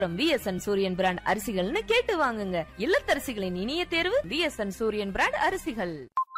அப்புறம் விஎஸ்என் சூரியன் பிராண்ட் அரிசிகள்னு கேட்டு வாங்குங்க இல்லத்தரசிகளின் இனிய தேர்வு விஎஸ்என் சூரியன் பிராண்ட் அரிசிகள்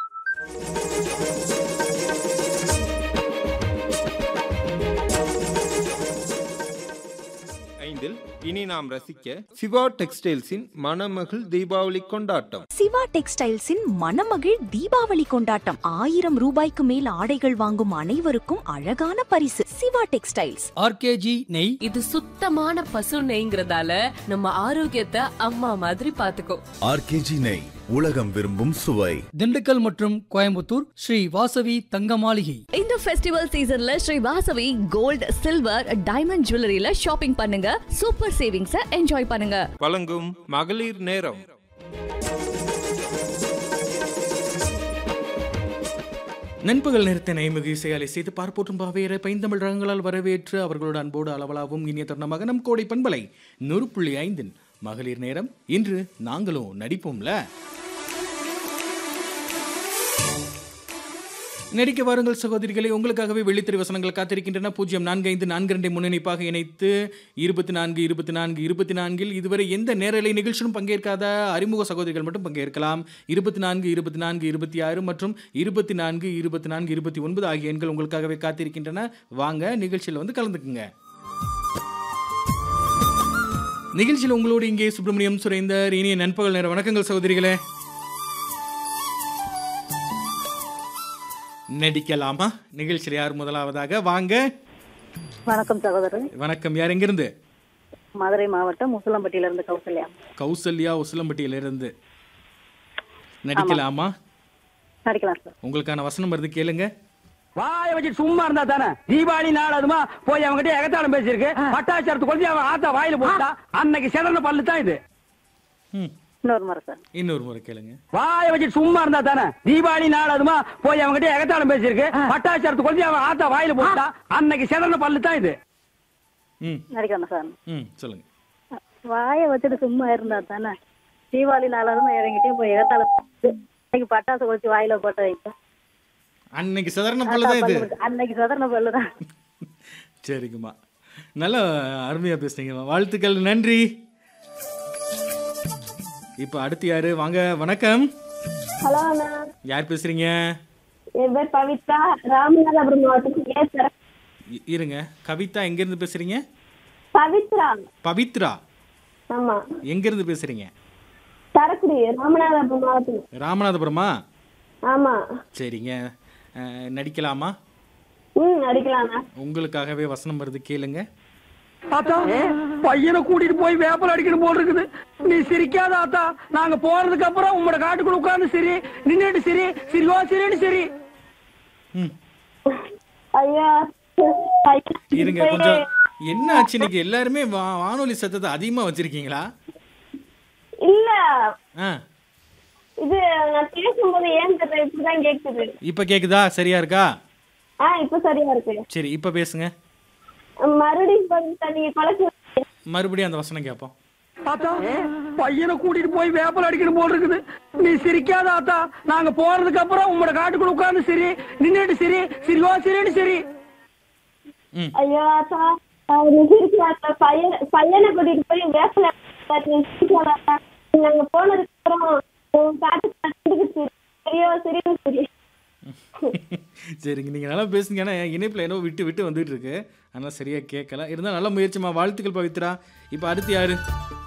ஐந்தில் இனி நாம் ரசிக்க சிவா டெக்ஸ்டைல்ஸின் மணமகள் தீபாவளி கொண்டாட்டம் சிவா டெக்ஸ்டைல்ஸின் மணமகிழ் தீபாவளி கொண்டாட்டம் ஆயிரம் ரூபாய்க்கு மேல் ஆடைகள் வாங்கும் அனைவருக்கும் அழகான பரிசு சிவா டெக்ஸ்டைல்ஸ் ஆர்கேஜி நெய் இது சுத்தமான பசு நெய்ங்கிறதால நம்ம ஆரோக்கியத்தை அம்மா மாதிரி பாத்துக்கோ ஆர்கேஜி நெய் உலகம் விரும்பும் சுவை திண்டுக்கல் மற்றும் கோயம்புத்தூர் ஸ்ரீ வாசவி தங்க மாளிகை இந்த ஃபெஸ்டிவல் சீசன்ல Sri Vasavi gold silver diamond ஜுவல்லரியில ஷாப்பிங் பண்ணுங்க சூப்பர் சேவிங்ஸ என்ஜாய் பண்ணுங்க வழங்கும் மகளிர் நேரம் நண்பகல் நேரத்தை நைமிகு இசையாலை செய்து பார்ப்போற்றும் பாவேற பைந்தமிழ் ரகங்களால் வரவேற்று அவர்களோட அன்போடு அளவலாவும் இனிய தருணமாக நம் கோடை பண்பலை நூறு புள்ளி ஐந்தின் மகளிர் நேரம் இன்று நாங்களும் நடிப்போம்ல நடிக்க வாருங்கள் சகோதரிகளை உங்களுக்காகவே வெள்ளித்திரை வசனங்கள் காத்திருக்கின்றன பூஜ்ஜியம் நான்கு ஐந்து நான்கு ரெண்டை முன்னணிப்பாக இணைத்து இருபத்தி நான்கு இருபத்தி நான்கு இருபத்தி நான்கில் இதுவரை எந்த நேரலை நிகழ்ச்சியிலும் பங்கேற்காத அறிமுக சகோதரிகள் மட்டும் பங்கேற்கலாம் இருபத்தி நான்கு இருபத்தி நான்கு இருபத்தி ஆறு மற்றும் இருபத்தி நான்கு இருபத்தி நான்கு இருபத்தி ஒன்பது ஆகிய எண்கள் உங்களுக்காகவே காத்திருக்கின்றன வாங்க நிகழ்ச்சியில் வந்து கலந்துக்குங்க நிகழ்ச்சியில் உங்களோடு இங்கே சுப்பிரமணியம் சுரேந்தர் இனிய நண்பகல் நேர வணக்கங்கள் சகோதரிகளே நடிக்கலாமா நிகழ்ச்சியில் யார் முதலாவதாக வாங்க வணக்கம் சகோதரர் வணக்கம் யார் எங்கிருந்து மதுரை மாவட்டம் முசலம்பட்டியில இருந்து கௌசல்யா கௌசல்யா உசிலம்பட்டியிலிருந்து நடிக்கலாமா நடிக்கலாம் சார் உங்களுக்கான வசனம் வருது கேளுங்க வாய வச்சு சும்மா இருந்தா தானே தீபாவளி நாள் அதுமா போய் அவங்ககிட்ட எகத்தாளம் பேசியிருக்கு பட்டாசரத்து கொண்டு அவன் ஆத்தா வாயில போட்டா அன்னைக்கு சிறந்த பல்லு தான் இது ம் இன்னொரு முறை சார் இன்னொரு முறை கேளுங்க வாய வச்சு சும்மா இருந்தா தானே தீபாவளி நாள் அதுமா போய் அவங்ககிட்ட எகத்தாளம் பேசியிருக்கு பட்டாசரத்து கொண்டு அவன் ஆத்தா வாயில போட்டா அன்னைக்கு சிறந்த பல்லு தான் இது ம் நடிக்கணும் சார் ம் சொல்லுங்க வாயை வச்சுட்டு சும்மா இருந்தா தானே தீபாவளி நாளாவது இறங்கிட்டே போய் எகத்தால அன்னைக்கு பட்டாசு கொளுத்தி வாயில போட்ட வைக்க அன்னைக்கு சாதாரண பல்லு தான் இது அன்னைக்கு சதரண பல்லுதான் சரிங்கம்மா நல்ல அருமையாக பேசுனீங்கம்மா வாழ்த்துக்கள் நன்றி இப்போ அடுத்து யாரு வாங்க வணக்கம் ஹலோ அண்ணா யார் பேசுறீங்க என் பேர் பவித்ரா ராமநாதபுரம் மாவட்டம் ஏசர இ- இருங்க கவிதா எங்கேருந்து பேசுறீங்க பவித்ரா பவித்ரா ஆமா எங்கேருந்து பேசுறீங்க சரக்குடி ராமநாதபுரம் மாவட்டம் ராமநாதபுரமா ஆமா சரிங்க அஹ், நடிக்கலாமா ம் அடிக்கலாம்ண்ணா உங்களுக்காகவே வசனம் வருது கேளுங்க ஆத்தா பையனை கூட்டிட்டு போய் வேப்பல் அடிக்கணும் போல் இருக்குது நீ சிரிக்காத ஆத்தா நாங்க போறதுக்கு அப்புறம் உங்களோட காட்டுக்குள்ள உட்கார்ந்து சரி நின்னுட்டு சரி சிரிவா சரின்னு சரி ஐயா இருங்க கொஞ்சம் என்ன ஆச்சு இன்னைக்கு எல்லாருமே வா- வானொலி சத்தத்தை அதிகமா வச்சிருக்கீங்களா இல்ல ஆ இது நான் பேசும்போது ஏன் தெரியல இப்படிதான் கேக்குது இப்போ கேக்குதா சரியா இருக்கா ஆ இப்ப சரியா இருக்கு சரி இப்போ பேசுங்க மறுபடியும் பாருங்க நீங்க குழந்தை மறுபடியும் அந்த வசனம் கேட்போம் ஆத்தா பையனை கூட்டிட்டு போய் வேப்பல் அடிக்கணும் போல் இருக்குது நீ சிரிக்காத ஆத்தா நாங்க போறதுக்கு அப்புறம் உங்களோட காட்டுக்குள்ள உட்கார்ந்து சரி நின்னுட்டு சரி சிரிவா சரின்னு சரி ஐயோ அத்தா நீ சிரிக்கிறாங்க பையன் பையனை கூட்டிட்டு போய் வேப்பல சிரிக்காதா நாங்க போனதுக்கு அப்புறம் உன் காட்டு சரியோ சரியோ சரி சரிங்க நீங்கள் நல்லா பேசுங்க ஏன்னா இணைப்பில் என்னவோ விட்டு விட்டு வந்துட்டு இருக்கு அதனால் சரியாக கேட்கல இருந்தால் நல்ல முயற்சிமா வாழ்த்துக்கள் பவித்ரா இப்போ அடுத்து யாரு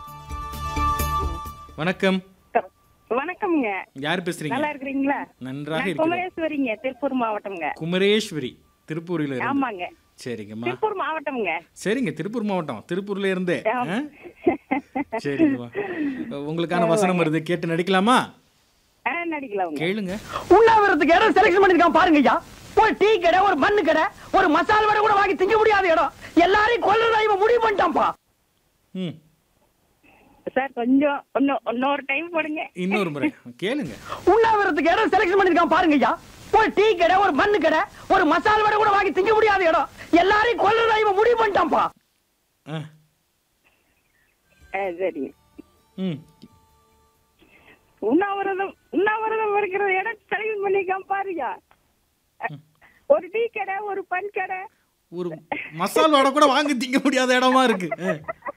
வணக்கம் வணக்கம்ங்க யார் பேசுறீங்க நல்லா இருக்கிறீங்களா நன்றாக நான் இருக்கிறேன் குமரேஸ்வரிங்க திருப்பூர் மாவட்டம்ங்க குமரேஸ்வரி திருப்பூரில் இருந்து ஆமாங்க சரிங்கம்மா திருப்பூர் மாவட்டம்ங்க சரிங்க திருப்பூர் மாவட்டம் திருப்பூர்ல இருந்தே ஆ? சரிங்கம்மா உங்களுக்கான வசனம் வருது கேட்டு நடிக்கலாமா ஆ நடிக்கலாம் கேளுங்க உண்ணாவிரத்துக்கு இடம் செலக்ஷன் பண்ணிருக்கான் பாருங்க ஐயா ஒரு டீ கடை ஒரு மண்ணு கடை ஒரு மசால் வடை கூட வாங்கி திங்க முடியாத இடம் எல்லாரையும் கொல்றதா இவன் முடிவு பண்ணிட்டான்ப்பா ம் சார் கொஞ்சம் இன்னும் இன்னொரு டைம் போடுங்க இன்னொரு முறை கேளுங்க உண்ணாவிரத்துக்கு இடம் செலக்ஷன் பண்ணிருக்கான் பாருங்க ஐயா ஒரு டீ கடை ஒரு மண்ணு கடை ஒரு மசால் வடை கூட வாங்கி திங்க முடியாத இடம் எல்லாரையும் கொல்றதா இவன் முடிவு பண்ணிட்டான்ப்பா ஆ ஆ, சரி ம் உண்ணாவிரதம் உண்ணாவிரதம் இருக்கிற இடம் செலக்ட் பண்ணிக்காம பாருங்க ஒரு டீ கடை ஒரு பன் கடை ஒரு மசால் வடை கூட வாங்கி திங்க முடியாத இடமா இருக்கு ஆ.